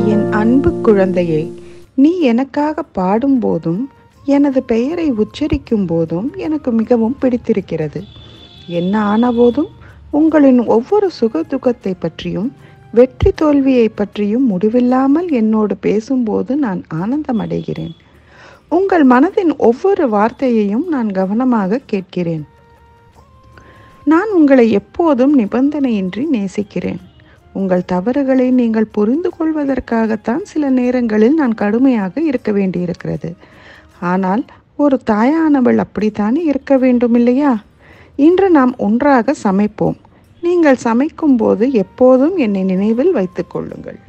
என் அன்பு குழந்தையே நீ எனக்காக பாடும்போதும் எனது பெயரை உச்சரிக்கும் போதும் எனக்கு மிகவும் பிடித்திருக்கிறது என்ன ஆனபோதும் உங்களின் ஒவ்வொரு சுக துக்கத்தை பற்றியும் வெற்றி தோல்வியை பற்றியும் முடிவில்லாமல் என்னோடு பேசும்போது நான் ஆனந்தம் அடைகிறேன் உங்கள் மனதின் ஒவ்வொரு வார்த்தையையும் நான் கவனமாக கேட்கிறேன் நான் உங்களை எப்போதும் நிபந்தனையின்றி நேசிக்கிறேன் உங்கள் தவறுகளை நீங்கள் புரிந்து கொள்வதற்காகத்தான் சில நேரங்களில் நான் கடுமையாக இருக்க வேண்டியிருக்கிறது ஆனால் ஒரு தாயானவள் அப்படித்தானே இருக்க வேண்டும் இல்லையா இன்று நாம் ஒன்றாக சமைப்போம் நீங்கள் சமைக்கும் போது எப்போதும் என்னை நினைவில் வைத்துக் கொள்ளுங்கள்